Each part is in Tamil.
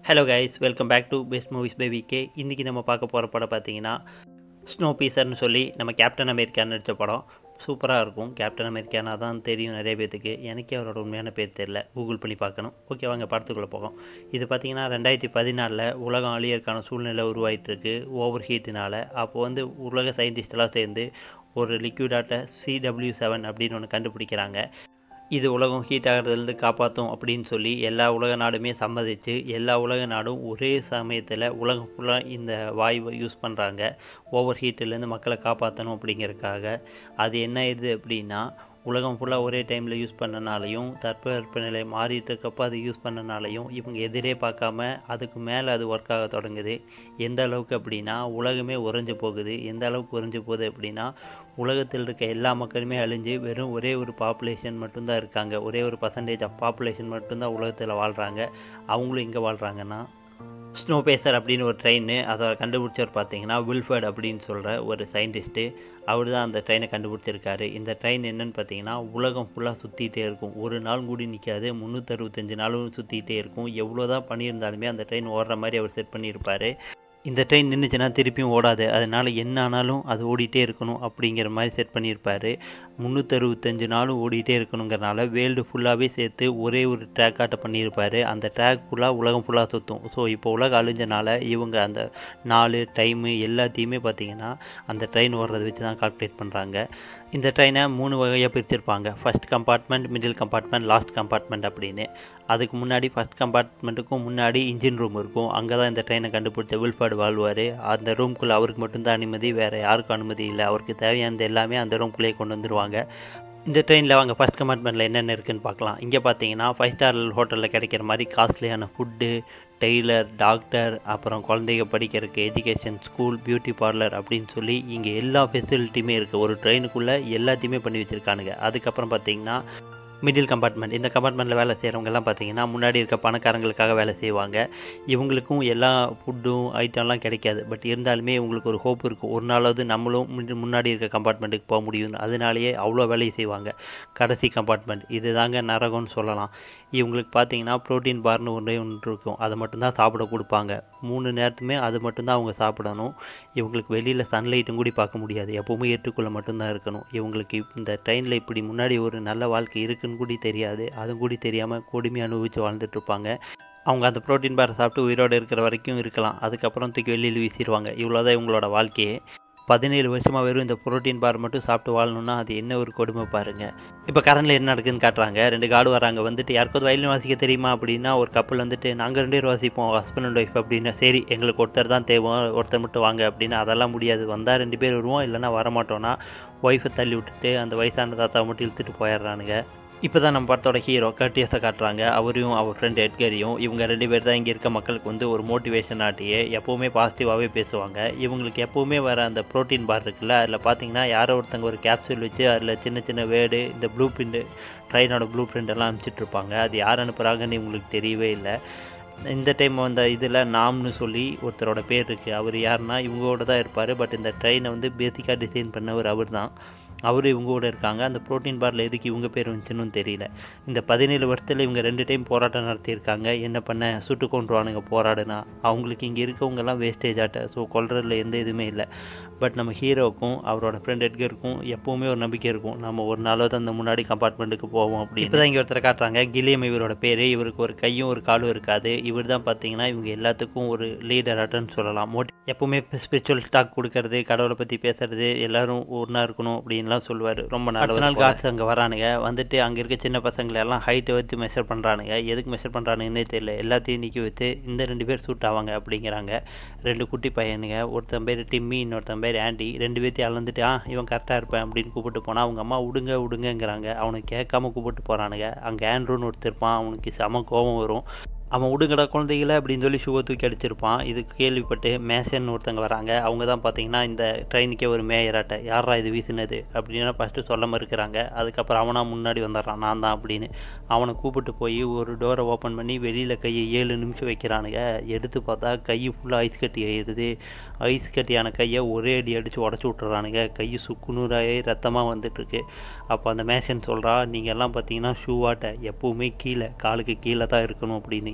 hello guys welcome back to best movies by VK இன்றைக்கி நம்ம பார்க்க போகிற படம் பார்த்தீங்கன்னா ஸ்னோ பீசர்னு சொல்லி நம்ம கேப்டன் அமெரிக்கா நடித்த படம் சூப்பராக இருக்கும் கேப்டன் அமெரிக்கானா தான் தெரியும் நிறைய பேர்த்துக்கு எனக்கே அவரோட உண்மையான பேர் தெரில கூகுள் பண்ணி பார்க்கணும் ஓகே வாங்க படத்துக்குள்ளே போகும் இது பார்த்தீங்கன்னா ரெண்டாயிரத்தி பதினாலில் உலகம் அழியறதுக்கான சூழ்நிலை உருவாயிட்டு இருக்கு ஓவர் ஹீட்டுனால அப்போ வந்து உலக சயின்டிஸ்டெல்லாம் சேர்ந்து ஒரு லிக்விடாட்ட சிடபிள்யூ செவன் அப்படின்னு ஒன்று கண்டுபிடிக்கிறாங்க இது உலகம் ஹீட் ஆகிறதுலேருந்து காப்பாற்றும் அப்படின்னு சொல்லி எல்லா உலக நாடுமே சம்மதிச்சு எல்லா உலக நாடும் ஒரே சமயத்தில் உலகம் ஃபுல்லாக இந்த வாயுவை யூஸ் பண்ணுறாங்க ஓவர் ஹீட்டிலேருந்து மக்களை காப்பாற்றணும் அப்படிங்கிறதுக்காக அது என்ன ஆயிடுது அப்படின்னா உலகம் ஃபுல்லாக ஒரே டைமில் யூஸ் பண்ணனாலையும் தட்பவெப்பநிலை மாறிட்டு இருக்கப்போ அது யூஸ் பண்ணனாலையும் இவங்க எதிரே பார்க்காம அதுக்கு மேலே அது ஒர்க் ஆக தொடங்குது எந்த அளவுக்கு அப்படின்னா உலகமே உறைஞ்சு போகுது எந்த அளவுக்கு உறைஞ்சு போகுது அப்படின்னா உலகத்தில் இருக்க எல்லா மக்களுமே அழிஞ்சு வெறும் ஒரே ஒரு பாப்புலேஷன் மட்டும்தான் இருக்காங்க ஒரே ஒரு பர்சன்டேஜ் ஆஃப் பாப்புலேஷன் மட்டும்தான் உலகத்தில் வாழ்கிறாங்க அவங்களும் எங்கே வாழ்கிறாங்கன்னா ஸ்னோ பேசர் அப்படின்னு ஒரு ட்ரெயின் அதை கண்டுபிடிச்சவர் பார்த்தீங்கன்னா வில்ஃபர்ட் அப்படின்னு சொல்கிற ஒரு சயின்டிஸ்ட்டு அவர் தான் அந்த ட்ரெயினை கண்டுபிடிச்சிருக்காரு இந்த ட்ரெயின் என்னன்னு பார்த்தீங்கன்னா உலகம் ஃபுல்லாக சுற்றிகிட்டே இருக்கும் ஒரு நாள் கூடி நிற்காது முந்நூற்றறுபத்தஞ்சு நாளும் சுற்றிக்கிட்டே இருக்கும் எவ்வளோ தான் பண்ணியிருந்தாலுமே அந்த ட்ரெயின் ஓடுற மாதிரி அவர் செட் பண்ணியிருப்பார் இந்த ட்ரெயின் நின்றுச்சுன்னா திருப்பியும் ஓடாது அதனால் என்ன ஆனாலும் அது ஓடிட்டே இருக்கணும் அப்படிங்கிற மாதிரி செட் பண்ணியிருப்பார் முந்நூற்றறுபத்தஞ்சு நாளும் ஓடிட்டே இருக்கணுங்கிறனால வேர்ல்டு ஃபுல்லாகவே சேர்த்து ஒரே ஒரு ட்ராக்காட்ட பண்ணியிருப்பார் அந்த ட்ராக் ஃபுல்லாக உலகம் ஃபுல்லாக சுற்றும் ஸோ இப்போ உலகம் அழிஞ்சனால இவங்க அந்த நாலு டைமு எல்லாத்தையுமே பார்த்திங்கன்னா அந்த ட்ரெயின் ஓடுறத வச்சு தான் கால்குலேட் பண்ணுறாங்க இந்த ட்ரெயினை மூணு வகையாக பிரிச்சிருப்பாங்க first compartment middle compartment last compartment அப்படின்னு அதுக்கு முன்னாடி ஃபஸ்ட் கம்பார்ட்மெண்ட்டுக்கும் முன்னாடி இன்ஜின் ரூம் இருக்கும் அங்கே தான் இந்த ட்ரெயினை கண்டுபிடிச்ச வில்ஃபார்டு வாழ்வார் அந்த ரூம்குள்ளே அவருக்கு மட்டும்தான் அனுமதி வேறு யாருக்கும் அனுமதி இல்லை அவருக்கு தேவையானது எல்லாமே அந்த ரூம்குள்ளேயே கொண்டு வந்துடுவாங்க இந்த ட்ரெயினில் வாங்க ஃபஸ்ட் கம்பார்ட்மெண்ட்டில் என்னென்ன இருக்குதுன்னு பார்க்கலாம் இங்கே பார்த்தீங்கன்னா ஃபைவ் ஸ்டார் ஹோட்டலில் கிடைக்கிற மாதிரி காஸ்ட்லியான ஃபுட்டு டெய்லர் டாக்டர் அப்புறம் குழந்தைங்க படிக்கிறதுக்கு எஜுகேஷன் ஸ்கூல் பியூட்டி பார்லர் அப்படின்னு சொல்லி இங்கே எல்லா ஃபெசிலிட்டியுமே இருக்குது ஒரு ட்ரெயினுக்குள்ளே எல்லாத்தையுமே பண்ணி வச்சுருக்கானுங்க அதுக்கப்புறம் பார்த்தீங்கன்னா மிடில் கம்பார்ட்மெண்ட் இந்த கம்பார்ட்மெண்ட்டில் வேலை செய்கிறவங்கெல்லாம் பார்த்தீங்கன்னா முன்னாடி இருக்க பணக்காரங்களுக்காக வேலை செய்வாங்க இவங்களுக்கும் எல்லா ஃபுட்டும் ஐட்டம்லாம் கிடைக்காது பட் இருந்தாலுமே இவங்களுக்கு ஒரு ஹோப் இருக்கும் ஒரு நாளாவது நம்மளும் முன்னாடி இருக்க கம்பார்ட்மெண்ட்டுக்கு போக முடியும் அதனாலேயே அவ்வளோ வேலையை செய்வாங்க கடைசி கம்பார்ட்மெண்ட் இது தாங்க நரகம்னு சொல்லலாம் இவங்களுக்கு பார்த்தீங்கன்னா ப்ரோட்டீன் பார்னு ஒன்றே ஒன்று இருக்கும் அதை மட்டும்தான் சாப்பிட கொடுப்பாங்க மூணு நேரத்துமே அது மட்டும்தான் அவங்க சாப்பிடணும் இவங்களுக்கு வெளியில் சன்லைட்டும் கூட பார்க்க முடியாது எப்போவுமே ஏற்றுக்குள்ளே மட்டும்தான் இருக்கணும் இவங்களுக்கு இந்த ட்ரெயினில் இப்படி முன்னாடி ஒரு நல்ல வாழ்க்கை இருக்குன்னு கூட தெரியாது அதுவும் கூட தெரியாமல் கொடுமையை அனுபவித்து வாழ்ந்துட்டுருப்பாங்க அவங்க அந்த ப்ரோட்டீன் பாரை சாப்பிட்டு உயிரோடு இருக்கிற வரைக்கும் இருக்கலாம் அதுக்கப்புறம் தூக்கி வெளியில் வீசிடுவாங்க இவ்வளோதான் இவங்களோட வாழ்க்கையே பதினேழு வருஷமாக வெறும் இந்த ப்ரோட்டீன் பார் மட்டும் சாப்பிட்டு வாழணும்னா அது என்ன ஒரு கொடுமை பாருங்கள் இப்போ கரண்டில் என்ன நடக்குதுன்னு காட்டுறாங்க ரெண்டு காடு வராங்க வந்துட்டு யாருக்காவது வயலின் வாசிக்க தெரியுமா அப்படின்னா ஒரு கப்பல் வந்துட்டு நாங்கள் ரெண்டு பேர் வாசிப்போம் ஹஸ்பண்ட் அண்ட் ஒய்ஃப் அப்படின்னா சரி எங்களுக்கு ஒருத்தர் தான் தேவை ஒருத்தர் மட்டும் வாங்க அப்படின்னு அதெல்லாம் முடியாது வந்தால் ரெண்டு பேர் வருவோம் இல்லைனா வரமாட்டோன்னா ஒய்ஃபை தள்ளி விட்டுட்டு அந்த வயசான தாத்தா மட்டும் இழுத்துட்டு போயிடுறானுங்க இப்போ தான் நம்ம படத்தோட ஹீரோ கர்டியஸை காட்டுறாங்க அவரையும் அவர் ஃப்ரெண்ட் எட்கரையும் இவங்க ரெண்டு பேர் தான் இங்கே இருக்க மக்களுக்கு வந்து ஒரு மோட்டிவேஷன் ஆட்டியே எப்போவுமே பாசிட்டிவாகவே பேசுவாங்க இவங்களுக்கு எப்போவுமே வர அந்த ப்ரோட்டீன் பார் இருக்குல்ல அதில் பார்த்தீங்கன்னா யாரோ ஒருத்தங்க ஒரு கேப்சூல் வச்சு அதில் சின்ன சின்ன வேர்டு இந்த ப்ளூ பிரிண்ட் ட்ரெயினோட ப்ளூ பிரிண்ட் எல்லாம் அனுப்பிச்சிட்டு இருப்பாங்க அது யார் அனுப்புகிறாங்கன்னு இவங்களுக்கு தெரியவே இல்லை இந்த டைம் வந்த இதில் நாம்னு சொல்லி ஒருத்தரோட பேர் இருக்குது அவர் யாருன்னா இவங்களோட தான் இருப்பார் பட் இந்த ட்ரெயினை வந்து பேசிக்காக டிசைன் பண்ணவர் அவர் தான் அவர் இவங்க கூட இருக்காங்க அந்த ப்ரோட்டீன் பாரில் எதுக்கு இவங்க பேர் வந்துச்சுன்னு தெரியல இந்த பதினேழு வருஷத்தில் இவங்க ரெண்டு டைம் போராட்டம் நடத்தியிருக்காங்க என்ன பண்ண சுட்டு கொண்டுருவானுங்க போராடுனா அவங்களுக்கு இங்கே இருக்கவங்கெல்லாம் வேஸ்டேஜ் ஆட்ட ஸோ கொல்றதுல எந்த இதுவுமே இல்லை பட் நம்ம ஹீரோவுக்கும் அவரோட ஃப்ரெண்ட் எட்கருக்கும் எப்போவுமே ஒரு நம்பிக்கை இருக்கும் நம்ம ஒரு நாளாவது அந்த முன்னாடி கம்பார்ட்மெண்ட்டுக்கு போவோம் அப்படி இப்போ தான் இங்கே ஒருத்தரை காட்டுறாங்க கில்லியம் இவரோட பேர் இவருக்கு ஒரு கையும் ஒரு காலும் இருக்காது இவர் தான் பார்த்தீங்கன்னா இவங்க எல்லாத்துக்கும் ஒரு லீடர் அட்டன்னு சொல்லலாம் மோட்டி எப்போவுமே ஸ்பிரிச்சுவல் ஸ்டாக் கொடுக்கறது கடவுளை பற்றி பேசுறது எல்லாரும் ஒன்றா இருக்கணும் அப்படின்லாம் சொல்லுவார் ரொம்ப நாள் நாள் காட்ஸ் அங்கே வரானுங்க வந்துட்டு அங்கே இருக்க சின்ன பசங்களை எல்லாம் ஹைட்டை வச்சு மெஷர் பண்ணுறானுங்க எதுக்கு மெஷர் பண்ணுறானுங்கன்னே தெரியல எல்லாத்தையும் நிற்க வச்சு இந்த ரெண்டு பேர் சூட் ஆவாங்க அப்படிங்கிறாங்க ரெண்டு குட்டி பையனுங்க ஒருத்தன் பேர் டிம்மி இன்னொருத்தன் பேர் ஆண்டி ரெண்டு பேர்த்தையும் அளந்துட்டு ஆ இவன் கரெக்டாக இருப்பேன் அப்படின்னு கூப்பிட்டு போனால் அவங்க அம்மா விடுங்க விடுங்கங்கிறாங்க அவனுக்கு கேட்காம கூப்பிட்டு போகிறானுங்க அங்கே ஆண்ட்ரூன்னு ஒருத்தர் இருப்பான் அவனுக்கு செம கோபம் வரும் அவன் விடுங்கடா குழந்தைகள அப்படின்னு சொல்லி ஷூவை தூக்கி அடிச்சிருப்பான் இது கேள்விப்பட்டு மேசன் ஒருத்தங்க வராங்க அவங்க தான் பார்த்தீங்கன்னா இந்த ட்ரெயினுக்கே ஒரு மேயராட்ட யாரா இது வீசினது அப்படின்னா ஃபஸ்ட்டு சொல்ல மறுக்கிறாங்க அதுக்கப்புறம் அவனா முன்னாடி வந்துடுறான் நான் தான் அப்படின்னு அவனை கூப்பிட்டு போய் ஒரு டோரை ஓப்பன் பண்ணி வெளியில் கையை ஏழு நிமிஷம் வைக்கிறானுங்க எடுத்து பார்த்தா கை ஃபுல்லாக ஐஸ் கட்டி ஆயிடுது ஐஸ் கட்டியான கையை ஒரே அடி அடித்து உடச்சி விட்டுறானுங்க கை சுக்குநூறாகி ரத்தமாக வந்துட்டுருக்கு அப்போ அந்த மேஷன் சொல்கிறா நீங்கள் எல்லாம் பார்த்தீங்கன்னா ஷூவாட்ட எப்போவுமே கீழே காலுக்கு கீழே தான் இருக்கணும் அப்படின்னு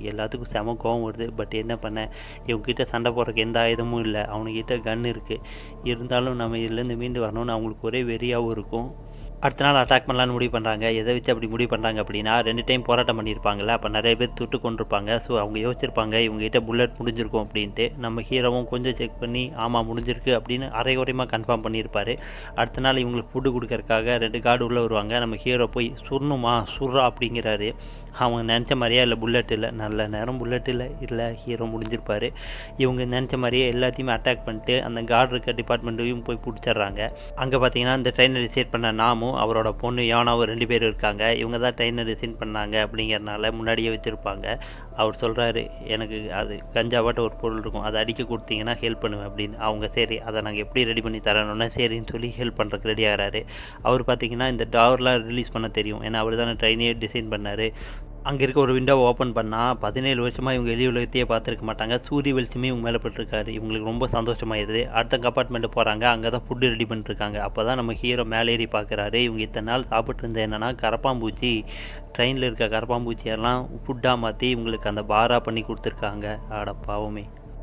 எல்லாத்துக்கும் செம கோவம் வருது பட் என்ன பண்ண இவங்ககிட்ட சண்டை போடுறதுக்கு எந்த ஆயுதமும் இல்லை அவனுக்கிட்ட கன் இருக்குது இருந்தாலும் நம்ம இதுலேருந்து மீண்டு வரணும்னு அவங்களுக்கு ஒரே வெறியாகவும் இருக்கும் அடுத்த நாள் அட்டாக் பண்ணலான்னு முடிவு பண்ணுறாங்க எதை வச்சு அப்படி முடிவு பண்ணுறாங்க அப்படின்னா ரெண்டு டைம் போராட்டம் பண்ணியிருப்பாங்கல்ல அப்போ நிறைய பேர் துட்டு கொண்டிருப்பாங்க ஸோ அவங்க யோசிச்சிருப்பாங்க இவங்ககிட்ட புல்லட் முடிஞ்சிருக்கும் அப்படின்ட்டு நம்ம ஹீரோவும் கொஞ்சம் செக் பண்ணி ஆமாம் முடிஞ்சிருக்கு அப்படின்னு அரைகுறையமாக கன்ஃபார்ம் பண்ணியிருப்பாரு அடுத்த நாள் இவங்களுக்கு ஃபுட்டு கொடுக்கறக்காக ரெண்டு கார்டு உள்ளே வருவாங்க நம்ம ஹீரோ போய் சுடணுமா சுடுறா அப்படிங்கிறாரு அவங்க நினச்ச மாதிரியே இல்லை புல்லட் இல்லை நல்ல நேரம் புல்லட் இல்லை இல்லை ஹீரோ முடிஞ்சிருப்பாரு இவங்க நினச்ச மாதிரியே எல்லாத்தையுமே அட்டாக் பண்ணிட்டு அந்த கார்டு இருக்க டிபார்ட்மெண்ட்டையும் போய் பிடிச்சிடுறாங்க அங்கே பார்த்தீங்கன்னா இந்த ட்ரெயினை டிசைட் பண்ண நாமும் அவரோட பொண்ணு யானாவும் ரெண்டு பேர் இருக்காங்க இவங்க தான் ட்ரெயினை டிசைன் பண்ணாங்க அப்படிங்கிறனால முன்னாடியே வச்சுருப்பாங்க அவர் சொல்கிறாரு எனக்கு அது கஞ்சாவாட்ட ஒரு பொருள் இருக்கும் அதை அடிக்க கொடுத்தீங்கன்னா ஹெல்ப் பண்ணுவேன் அப்படின்னு அவங்க சரி அதை நாங்கள் எப்படி ரெடி பண்ணி தரணும்னா சரின்னு சொல்லி ஹெல்ப் பண்ணுறதுக்கு ரெடி ஆகிறாரு அவர் பார்த்தீங்கன்னா இந்த டவர்லாம் ரிலீஸ் பண்ண தெரியும் ஏன்னா அவர் தானே ட்ரெயினே டிசைன் பண்ணார் அங்கே இருக்க ஒரு விண்டோவை ஓப்பன் பண்ணால் பதினேழு வருஷமாக இவங்க வெளி உலகத்தையே பார்த்துருக்க மாட்டாங்க சூரிய வெளிச்சமே இவங்க மேலே பட்டிருக்காரு இவங்களுக்கு ரொம்ப சந்தோஷமாயிருது அடுத்த கம்பார்ட்மெண்ட்டு போகிறாங்க அங்கே தான் ஃபுட்டு ரெடி பண்ணிருக்காங்க அப்போ தான் நம்ம ஹீரோ மேலே ஏறி பார்க்குறாரு இவங்க இத்தனை நாள் சாப்பிட்டு இருந்தது என்னென்னா கரப்பாம்பூச்சி ட்ரெயினில் இருக்க கரப்பாம்பூச்சியெல்லாம் ஃபுட்டாக மாற்றி இவங்களுக்கு அந்த பாராக பண்ணி கொடுத்துருக்காங்க ஆட பாவமே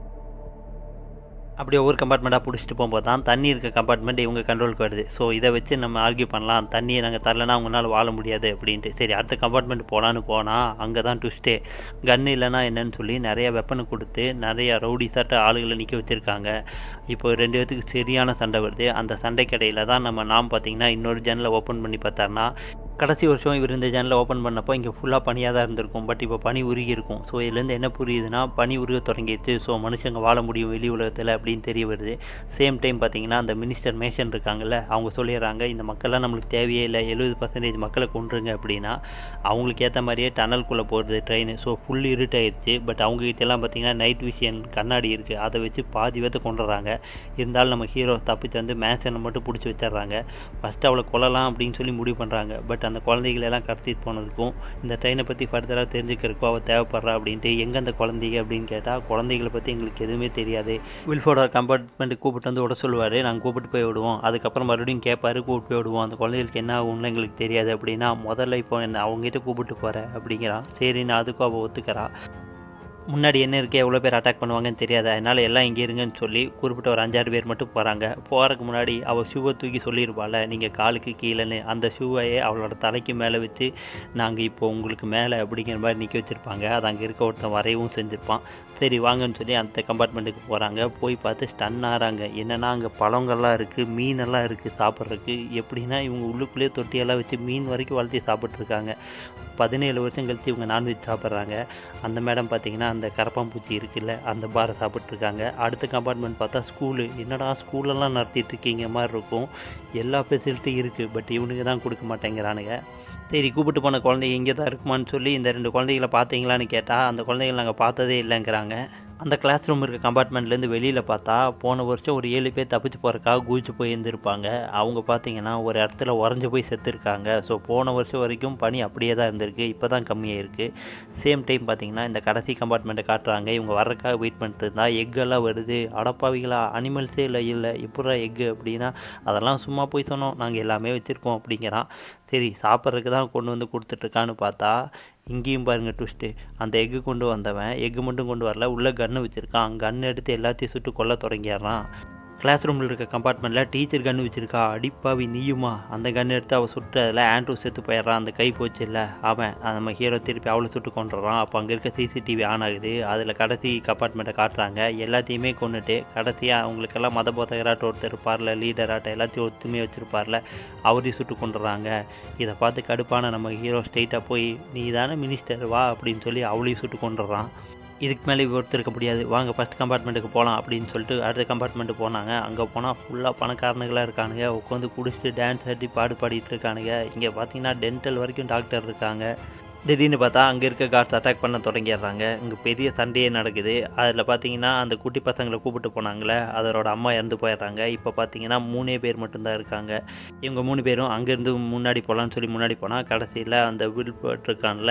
அப்படி ஒவ்வொரு கம்பார்ட்மெண்ட்டாக பிடிச்சிட்டு போகும்போது தான் தண்ணி இருக்க கம்பார்ட்மெண்ட் இவங்க கண்ட்ரோலுக்கு வருது ஸோ இதை வச்சு நம்ம ஆர்கியூ பண்ணலாம் தண்ணியை நாங்கள் தரலனா அவங்களால வாழ முடியாது அப்படின்ட்டு சரி அடுத்த கம்பார்ட்மெண்ட் போகலான்னு போனால் அங்கே தான் ட்விஸ்ட்டே கன் இல்லைன்னா என்னன்னு சொல்லி நிறைய வெப்பனை கொடுத்து நிறைய ரவுடி சாட்ட ஆளுகளை நிற்க வச்சுருக்காங்க இப்போ ரெண்டு பேத்துக்கு சரியான சண்டை வருது அந்த சண்டைக்கடையில் தான் நம்ம நாம் பார்த்தீங்கன்னா இன்னொரு ஜன்னலை ஓப்பன் பண்ணி பார்த்தாருன்னா கடைசி வருஷம் இவர் இந்த ஜன்னலை ஓப்பன் பண்ணப்போ இங்கே ஃபுல்லாக பனியாக தான் இருந்திருக்கும் பட் இப்போ பனி உருகி இருக்கும் ஸோ இதுலேருந்து என்ன புரியுதுன்னா பனி உருக தொடங்கிடுச்சு ஸோ மனுஷங்க வாழ முடியும் வெளி உலகத்தில் அப்படின்னு தெரிய வருது சேம் டைம் பார்த்தீங்கன்னா அந்த மினிஸ்டர் மேஷன் இருக்காங்கல்ல அவங்க சொல்லிடுறாங்க இந்த மக்கள்லாம் நம்மளுக்கு தேவையே இல்லை எழுபது பர்சன்டேஜ் மக்களை கொண்டுருங்க அப்படின்னா அவங்களுக்கு ஏற்ற மாதிரியே டனல்குள்ளே போகிறது ட்ரெயின் ஸோ ஃபுல் இருட் ஆயிடுச்சு பட் அவங்ககிட்டலாம் பார்த்தீங்கன்னா நைட் விஷன் கண்ணாடி இருக்குது அதை வச்சு பாதி பேர்த்த கொண்டுறாங்க இருந்தாலும் நம்ம ஹீரோ தப்பிச்சு வந்து மேஷனை மட்டும் பிடிச்சி வச்சிடுறாங்க ஃபஸ்ட்டு அவளை கொல்லலாம் அப்படின்னு சொல்லி முடிவு பண்ணுறாங்க பட் அந்த குழந்தைகளை எல்லாம் கடத்திட்டு போனதுக்கும் இந்த ட்ரெயினை பற்றி ஃபர்தராக தெரிஞ்சுக்கிறதுக்கும் அவள் தேவைப்படுறா அப்படின்ட்டு எங்கே அந்த குழந்தைங்க அப்படின்னு கேட்டால் குழந்தைகளை பற்றி எங்களுக்கு எதுவுமே தெரியாது வில்ஃபோட கம்பார்ட்மெண்ட்டுக்கு கூப்பிட்டு வந்து விட சொல்லுவார் நாங்கள் கூப்பிட்டு போய் விடுவோம் அதுக்கப்புறம் மறுபடியும் கேட்பாரு கூப்பிட்டு போய் விடுவோம் அந்த குழந்தைகளுக்கு என்ன ஆகும்னு எங்களுக்கு தெரியாது அப்படின்னா முதல்ல இப்போ என்ன அவங்ககிட்ட கூப்பிட்டு போகிறேன் அப்படிங்கிறான் சரின்னு அதுக்கும் அவள் ஒத்துக்கிறா முன்னாடி என்ன இருக்குது எவ்வளோ பேர் அட்டாக் பண்ணுவாங்கன்னு தெரியாது அதனால் எல்லாம் இங்கே இருங்கன்னு சொல்லி குறிப்பிட்ட ஒரு அஞ்சாறு பேர் மட்டும் போகிறாங்க போகிறதுக்கு முன்னாடி அவள் ஷூவை தூக்கி சொல்லியிருப்பாள் நீங்கள் காலுக்கு கீழேன்னு அந்த ஷூவையே அவளோட தலைக்கு மேலே வச்சு நாங்கள் இப்போ உங்களுக்கு மேலே அப்படிங்கிற மாதிரி நிற்க வச்சுருப்பாங்க அது அங்கே இருக்க ஒருத்தன் வரையவும் செஞ்சுருப்பான் சரி வாங்கன்னு சொல்லி அந்த கம்பார்ட்மெண்ட்டுக்கு போகிறாங்க போய் பார்த்து ஸ்டன் ஆகிறாங்க என்னென்னா அங்கே பழங்கள்லாம் இருக்குது மீனெல்லாம் இருக்குது சாப்பிட்றதுக்கு எப்படின்னா இவங்க உள்ளுக்குள்ளேயே தொட்டியெல்லாம் வச்சு மீன் வரைக்கும் வளர்த்தி சாப்பிட்ருக்காங்க பதினேழு வருஷம் கழித்து இவங்க நான்வெஜ் சாப்பிட்றாங்க அந்த மேடம் பார்த்தீங்கன்னா அந்த கரப்பாம்பூச்சி இருக்குல்ல அந்த பாரை சாப்பிட்ருக்காங்க அடுத்த கம்பார்ட்மெண்ட் பார்த்தா ஸ்கூலு என்னடா ஸ்கூலெல்லாம் நடத்திட்டு இருக்கீங்க மாதிரி இருக்கும் எல்லா ஃபெசிலிட்டியும் இருக்குது பட் இவனுக்கு தான் கொடுக்க மாட்டேங்கிறானுங்க சரி கூப்பிட்டு போன குழந்தைங்க இங்கே தான் இருக்குமான்னு சொல்லி இந்த ரெண்டு குழந்தைகளை பார்த்தீங்களான்னு கேட்டால் அந்த குழந்தைகளை நாங்கள் பார்த்ததே இல்லைங்கிறாங்க அந்த கிளாஸ் ரூம் இருக்க கம்பார்ட்மெண்ட்லேருந்து வெளியில் பார்த்தா போன வருஷம் ஒரு ஏழு பேர் தப்பிச்சு போகிறக்காக குதிச்சு போய் இருந்திருப்பாங்க அவங்க பார்த்தீங்கன்னா ஒரு இடத்துல உறைஞ்சி போய் செத்துருக்காங்க ஸோ போன வருஷம் வரைக்கும் பனி அப்படியே தான் இருந்திருக்கு இப்போ தான் கம்மியாயிருக்கு சேம் டைம் பார்த்தீங்கன்னா இந்த கடைசி கம்பார்ட்மெண்ட்டை காட்டுறாங்க இவங்க வர்றதுக்காக வெயிட் பண்ணிட்டு இருந்தா எக்கெல்லாம் வருது அடப்பாவிகளா அனிமல்ஸே இல்லை இல்லை எப்படா எக்கு அப்படின்னா அதெல்லாம் சும்மா போய் சொன்னோம் நாங்கள் எல்லாமே வச்சுருக்கோம் அப்படிங்கிறான் சரி சாப்பிட்றதுக்கு தான் கொண்டு வந்து கொடுத்துட்ருக்கான்னு பார்த்தா இங்கேயும் பாருங்க ட்விஸ்ட்டு அந்த எக்கு கொண்டு வந்தவன் எக்கு மட்டும் கொண்டு வரல உள்ளே கன்று வச்சுருக்கான் கன்று எடுத்து எல்லாத்தையும் சுட்டு கொல்ல தொடங்கிடுறான் கிளாஸ் ரூமில் இருக்க கம்பார்ட்மெண்ட்டில் டீச்சர் கன்று வச்சுருக்கா அடிப்பாவி நீயுமா அந்த கன்று எடுத்து அவள் சுட்டு அதில் ஆண்ட்ரூ செத்து போயிடுறான் அந்த கை போச்சு இல்லை அவன் நம்ம ஹீரோ திருப்பி அவளை சுட்டு கொண்டுறான் அப்போ அங்கே இருக்க சிசிடிவி ஆன் ஆகுது அதில் கடைசி கம்பார்ட்மெண்ட்டை காட்டுறாங்க எல்லாத்தையுமே கொண்டுட்டு கடைசியாக அவங்களுக்கெல்லாம் மத போதகராட்ட ஒருத்தர் இருப்பார்ல லீடராட்ட எல்லாத்தையும் ஒத்துமே வச்சுருப்பார்ல அவரையும் சுட்டு கொண்டுறாங்க இதை பார்த்து கடுப்பான நம்ம ஹீரோ ஸ்ட்ரெயிட்டாக போய் நீ தானே மினிஸ்டர் வா அப்படின்னு சொல்லி அவளையும் சுட்டு கொண்டுறான் இதுக்கு மேலே ஒருத்தர் இருக்க முடியாது வாங்க ஃபஸ்ட் கம்பார்ட்மெண்ட்டுக்கு போகலாம் அப்படின்னு சொல்லிட்டு அடுத்த கம்பார்ட்மெண்ட்டு போனாங்க அங்கே போனால் ஃபுல்லாக பணக்காரனுங்களாக இருக்கானுங்க உட்காந்து குடிச்சிட்டு டான்ஸ் ஆடி பாடு பாடிட்டு இருக்கானுங்க இங்கே பார்த்தீங்கன்னா டென்டல் வரைக்கும் டாக்டர் இருக்காங்க திடீர்னு பார்த்தா அங்கே இருக்க கார்ட்ஸ் அட்டாக் பண்ண தொடங்கிடுறாங்க இங்கே பெரிய சண்டையே நடக்குது அதில் பார்த்தீங்கன்னா அந்த குட்டி பசங்களை கூப்பிட்டு போனாங்களே அதோட அம்மா இறந்து போயிடுறாங்க இப்போ பார்த்தீங்கன்னா மூணே பேர் மட்டும்தான் இருக்காங்க இவங்க மூணு பேரும் அங்கேருந்து முன்னாடி போகலான்னு சொல்லி முன்னாடி போனால் கடைசியில் அந்த வில் இருக்கான்ல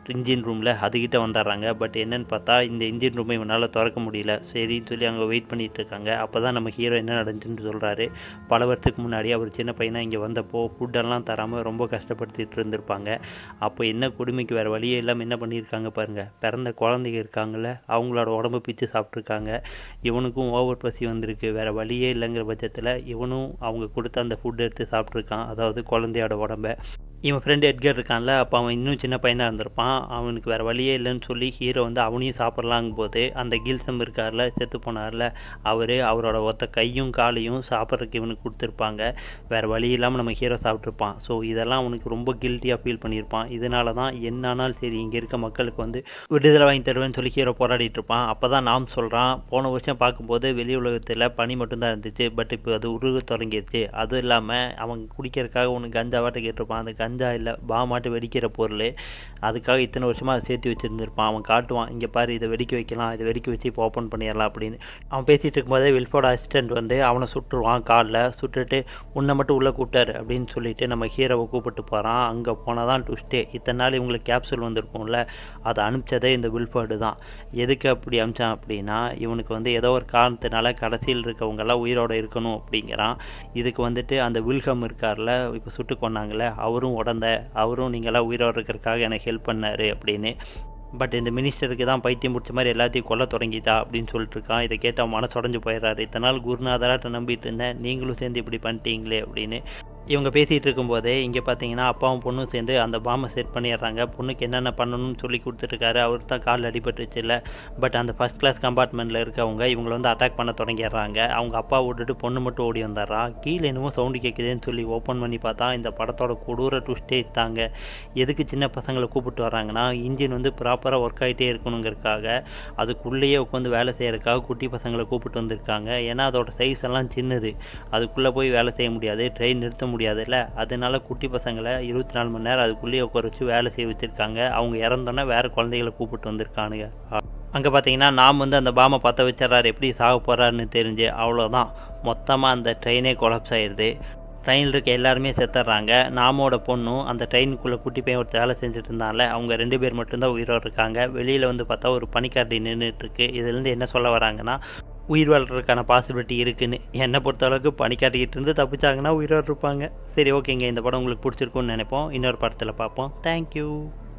இன்ஜின் ரூமில் அதுக்கிட்ட வந்துடுறாங்க பட் என்னன்னு பார்த்தா இந்த இன்ஜின் ரூமை இவனால் திறக்க முடியல சரின்னு சொல்லி அங்கே வெயிட் பண்ணிட்டு இருக்காங்க அப்போ தான் நம்ம ஹீரோ என்ன நடந்துச்சுன்னு சொல்கிறாரு பல வருஷத்துக்கு முன்னாடி அவர் சின்ன பையனாக இங்கே வந்தப்போ ஃபுட்டெல்லாம் தராமல் ரொம்ப கஷ்டப்படுத்திட்டு இருந்திருப்பாங்க அப்போ என்ன கொடுமைக்கு வேறு வழியே இல்லாமல் என்ன பண்ணியிருக்காங்க பாருங்கள் பிறந்த குழந்தைங்க இருக்காங்கல்ல அவங்களோட உடம்பு பிச்சு சாப்பிட்ருக்காங்க இவனுக்கும் ஓவர் பசி வந்திருக்கு வேறு வழியே இல்லைங்கிற பட்சத்தில் இவனும் அவங்க கொடுத்த அந்த ஃபுட் எடுத்து சாப்பிட்ருக்கான் அதாவது குழந்தையோட உடம்ப இவன் ஃப்ரெண்டு எட்கர் இருக்கான்ல அப்போ அவன் இன்னும் சின்ன பையனாக இருந்திருப்பான் அவனுக்கு வேறு வழியே இல்லைன்னு சொல்லி ஹீரோ வந்து அவனையும் சாப்பிட்லாங்கும் போது அந்த கில்சம் இருக்கார்ல செத்து போனார்ல அவர் அவரோட ஒத்த கையும் காலையும் சாப்பிட்றதுக்கு இவனுக்கு கொடுத்துருப்பாங்க வேறு வழி இல்லாமல் நம்ம ஹீரோ சாப்பிட்ருப்பான் ஸோ இதெல்லாம் அவனுக்கு ரொம்ப கில்ட்டியாக ஃபீல் பண்ணியிருப்பான் இதனால தான் என்னானாலும் சரி இங்கே இருக்க மக்களுக்கு வந்து விடுதலை வாங்கி தருவேன்னு சொல்லி ஹீரோ போராடிட்டு இருப்பான் அப்போ தான் நாம் சொல்கிறான் போன வருஷம் பார்க்கும்போது வெளி உலகத்தில் பனி மட்டும்தான் இருந்துச்சு பட் இப்போ அது உருக தொடங்கிடுச்சு அதுவும் இல்லாமல் அவன் குடிக்கிறதுக்காக ஒன்று கஞ்சாவாட்ட கேட்டிருப்பான் அந்த கஞ்சா இல்லை பாமாட்டு வெடிக்கிற பொருள் அதுக்காக இத்தனை வருஷமாக அதை சேர்த்து வச்சுருந்துருப்பான் அவன் காட்டுவான் இங்கே பாரு இதை வெடிக்க வைக்கலாம் இதை வெடிக்க வச்சு இப்போ ஓப்பன் பண்ணிடலாம் அப்படின்னு அவன் பேசிகிட்டு இருக்கும்போதே வில்ஃபோட அசிஸ்டன்ட் வந்து அவனை சுட்டுருவான் காலில் சுட்டுட்டு உன்னை மட்டும் உள்ளே கூப்பிட்டாரு அப்படின்னு சொல்லிட்டு நம்ம ஹீரோவை கூப்பிட்டு போகிறான் அங்கே போனால் தான் ட்விஸ்ட்டே இத்தனை நாள் இவங்களுக்கு கேப்சூல் வந்திருக்கும்ல அதை அனுப்பிச்சதே இந்த வில்ஃபோர்டு தான் எதுக்கு அப்படி அனுப்பிச்சான் அப்படின்னா இவனுக்கு வந்து ஏதோ ஒரு காரணத்தினால கடைசியில் இருக்கவங்கெல்லாம் உயிரோடு இருக்கணும் அப்படிங்கிறான் இதுக்கு வந்துட்டு அந்த வில்கம் இருக்கார்ல இப்போ சுட்டு கொண்டாங்களே அவரும் உடந்த அவரும் நீங்களாம் உயிரோடு இருக்கிறதுக்காக எனக்கு ஹெல்ப் பண்ணார் அப்படின்னு பட் இந்த மினிஸ்டருக்கு தான் பைத்தியம் முடிச்ச மாதிரி எல்லாத்தையும் கொல்ல தொடங்கிட்டா அப்படின்னு சொல்லிட்டு இருக்கான் இதை கேட்டு அவன் மனசு உடஞ்சு போயிடுறாரு இத்தனை நாள் குருநாதராட்ட நம்பிட்டு இருந்தேன் நீங்களும் சேர்ந்து இப்படி பண்ணிட்டீங்களே அப்படின்னு இவங்க பேசிகிட்டு இருக்கும்போதே இங்கே பார்த்தீங்கன்னா அப்பாவும் பொண்ணும் சேர்ந்து அந்த பாம்பை செட் பண்ணிடுறாங்க பொண்ணுக்கு என்னென்ன பண்ணணும்னு சொல்லி கொடுத்துருக்காரு அவர் தான் கால் அடிபட்டுச்சு இல்லை பட் அந்த ஃபஸ்ட் கிளாஸ் கம்பார்ட்மெண்ட்டில் இருக்கவங்க இவங்களை வந்து அட்டாக் பண்ண தொடங்கிடுறாங்க அவங்க அப்பா விட்டுட்டு பொண்ணு மட்டும் ஓடி வந்துடுறா கீழே என்னமோ சவுண்டு கேட்குதுன்னு சொல்லி ஓப்பன் பண்ணி பார்த்தா இந்த படத்தோட கொடூர ட்விஸ்டே தாங்க எதுக்கு சின்ன பசங்களை கூப்பிட்டு வராங்கன்னா இன்ஜின் வந்து ப்ராப்பராக ஒர்க் ஆகிட்டே இருக்கணுங்கிறதுக்காக அதுக்குள்ளேயே உட்காந்து வேலை செய்கிறதுக்காக குட்டி பசங்களை கூப்பிட்டு வந்திருக்காங்க ஏன்னா அதோட சைஸ் எல்லாம் சின்னது அதுக்குள்ளே போய் வேலை செய்ய முடியாது ட்ரெயின் நிறுத்த முடியாதுல்ல அதனால குட்டி பசங்களை இருபத்தி நாலு மணி நேரம் அதுக்குள்ளேயே உட்கார வச்சு வேலை செய்ய வச்சுருக்காங்க அவங்க இறந்தோன்னே வேறு குழந்தைகளை கூப்பிட்டு வந்திருக்கானுங்க அங்கே பார்த்தீங்கன்னா நாம் வந்து அந்த பாமை பற்ற வச்சிடறாரு எப்படி சாக போகிறாருன்னு தெரிஞ்சு அவ்வளோதான் மொத்தமாக அந்த ட்ரெயினே கொலாப்ஸ் ஆயிடுது ட்ரெயினில் இருக்க எல்லாருமே செத்துடுறாங்க நாமோட பொண்ணும் அந்த ட்ரெயினுக்குள்ளே குட்டி பையன் ஒருத்தர் வேலை செஞ்சுட்டு இருந்தால அவங்க ரெண்டு பேர் மட்டும்தான் உயிரோடு இருக்காங்க வெளியில் வந்து பார்த்தா ஒரு பனிக்காரடி நின்றுட்டு இருக்கு இதுலேருந்து என்ன சொல்ல வராங்கன்னா உயிர் வாழ்றதுக்கான பாசிபிலிட்டி இருக்குன்னு என்னை பொறுத்தளவுக்கு பனிக்காட்டிக்கிட்டு இருந்து தப்பிச்சாங்கன்னா உயிரோடு இருப்பாங்க சரி ஓகேங்க இந்த படம் உங்களுக்கு பிடிச்சிருக்குன்னு நினைப்போம் இன்னொரு படத்தில் பார்ப்போம் தேங்க்யூ